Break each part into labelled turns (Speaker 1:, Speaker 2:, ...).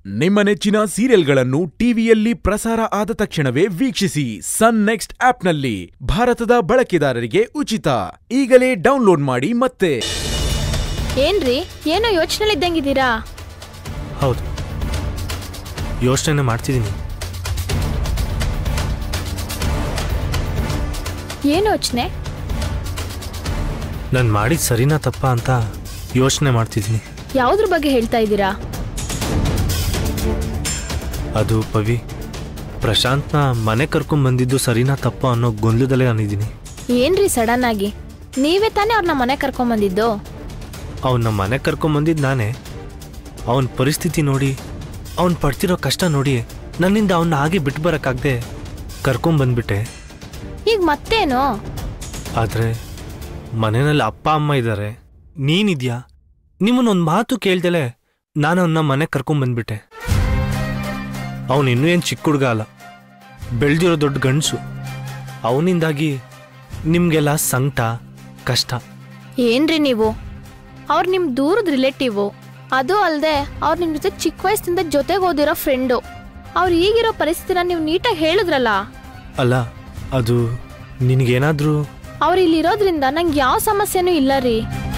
Speaker 1: ನಿಮ್ಮ ನೆಚ್ಚಿನ ಸೀರಿಯಲ್ಗಳನ್ನು ಟಿವಿಯಲ್ಲಿ ಪ್ರಸಾರ ಆದ ತಕ್ಷಣವೇ ವೀಕ್ಷಿಸಿ ಸನ್ ನೆಕ್ಸ್ಟ್ ಆಪ್ನಲ್ಲಿ ಭಾರತದ ಬಳಕೆದಾರರಿಗೆ ಉಚಿತ ಈಗಲೇ ಡೌನ್ಲೋಡ್ ಮಾಡಿ ಮತ್ತೆ
Speaker 2: ಏನ್ರಿ ಏನೋ ಯೋಚನೆಲಿದ್ದಂಗಿದ್ದೀರಾ
Speaker 3: ಹೌದು ಯೋಚನೆ ಮಾಡ್ತಿದ್ದೀನಿ
Speaker 2: ಏನು ಯೋಚನೆ
Speaker 3: ನಾನು ಮಾಡಿದ ಸರಿನಾ ತಪ್ಪ ಅಂತ ಯೋಚನೆ ಮಾಡ್ತಿದ್ದೀನಿ
Speaker 2: ಯಾವ್ದ್ರ ಬಗ್ಗೆ ಹೇಳ್ತಾ ಇದ್ದೀರಾ
Speaker 3: ಅದು ಪವಿ ಪ್ರಶಾಂತ್ನ ಮನೆ ಕರ್ಕೊಂಡ್ ಬಂದಿದ್ದು ಸರಿನಾ ತಪ್ಪ ಅನ್ನೋ ಗೊಂದಲದಲ್ಲೇ ನಾನಿದ್ದೀನಿ
Speaker 2: ಏನ್ರಿ ಸಡನ್ ಆಗಿ ನೀವೇ ತಾನೇ ಅವ್ರನ್ನ ಮನೆ ಕರ್ಕೊಂಬಂದಿದ್ದು
Speaker 3: ಅವನ್ನ ಮನೆ ಕರ್ಕೊಂಡ್ ಬಂದಿದ್ದು ನಾನೇ ಅವನ ಪರಿಸ್ಥಿತಿ ನೋಡಿ ಅವನ್ ಪಡ್ತಿರೋ ಕಷ್ಟ ನೋಡಿ ನನ್ನಿಂದ ಅವನ್ನ ಹಾಗೆ ಬಿಟ್ಟು ಬರೋಕ್ಕಾಗದೆ ಕರ್ಕೊಂಬಂದ್ಬಿಟ್ಟೆ
Speaker 2: ಈಗ ಮತ್ತೇನು
Speaker 3: ಆದರೆ ಮನೆಯಲ್ಲಿ ಅಪ್ಪ ಅಮ್ಮ ಇದ್ದಾರೆ ನೀನಿದ್ಯಾ ನಿಮ್ಮನ್ನೊಂದು ಮಾತು ಕೇಳ್ದಲೆ ನಾನು ಅವನ್ನ ಮನೆ ಕರ್ಕೊಂಬಂದ್ಬಿಟ್ಟೆ ಅವನು ಇನ್ನೂ ಏನು ಚಿಕ್ಕ ಹುಡುಗ ಅಲ್ಲ ಬೆಳೆದಿರೋ ದೊಡ್ಡ ಗಂಡಸು ಅವನಿಂದಾಗಿ ನಿಮಗೆಲ್ಲ ಸಂಕಟ ಕಷ್ಟ
Speaker 2: ಏನ್ರಿ ನೀವು ಅವ್ರು ನಿಮ್ ದೂರದ ರಿಲೇಟಿವು ಅದು ಅಲ್ಲದೆ ಅವ್ರು ನಿಮ್ ಜೊತೆ ಚಿಕ್ಕ ವಯಸ್ಸಿಂದ ಜೊತೆಗೆ ಓದಿರೋ ಫ್ರೆಂಡು ಅವ್ರು ಈಗಿರೋ ಪರಿಸ್ಥಿತಿನ ನೀವು ನೀಟಾಗಿ ಹೇಳಿದ್ರಲ್ಲ
Speaker 3: ಅಲ್ಲ ಅದು ನಿನಗೇನಾದರೂ
Speaker 2: ಅವ್ರು ಇಲ್ಲಿರೋದ್ರಿಂದ ನಂಗೆ ಯಾವ ಸಮಸ್ಯೆನೂ ಇಲ್ಲ ರೀ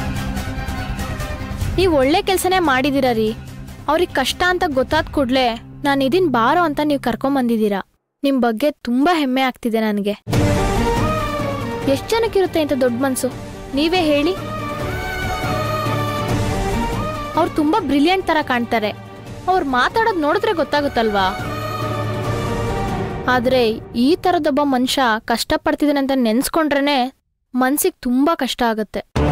Speaker 2: ನೀವು ಒಳ್ಳೆ ಕೆಲಸನೇ ಮಾಡಿದ್ದೀರ ರೀ ಅವ್ರಿಗೆ ಕಷ್ಟ ಅಂತ ಗೊತ್ತಾದ ಕೂಡಲೇ ನಾನು ಇದೀನ್ ಬಾರೋ ಅಂತ ನೀವು ಕರ್ಕೊಂಬಂದಿದ್ದೀರಾ ನಿಮ್ಮ ಬಗ್ಗೆ ತುಂಬ ಹೆಮ್ಮೆ ಆಗ್ತಿದೆ ನನಗೆ ಎಷ್ಟು ಜನಕ್ಕಿರುತ್ತೆ ಇಂಥ ದೊಡ್ಡ ಮನಸ್ಸು ನೀವೇ ಹೇಳಿ ಅವ್ರು ತುಂಬ ಬ್ರಿಲಿಯಂಟ್ ಥರ ಕಾಣ್ತಾರೆ ಅವ್ರು ಮಾತಾಡೋದು ನೋಡಿದ್ರೆ ಗೊತ್ತಾಗುತ್ತಲ್ವಾ ಆದ್ರೆ ಈ ಥರದೊಬ್ಬ ಮನುಷ್ಯ ಕಷ್ಟಪಡ್ತಿದ್ದಾನೆ ಅಂತ ನೆನ್ಸ್ಕೊಂಡ್ರೇನೆ ಮನ್ಸಿಗೆ ತುಂಬಾ ಕಷ್ಟ ಆಗುತ್ತೆ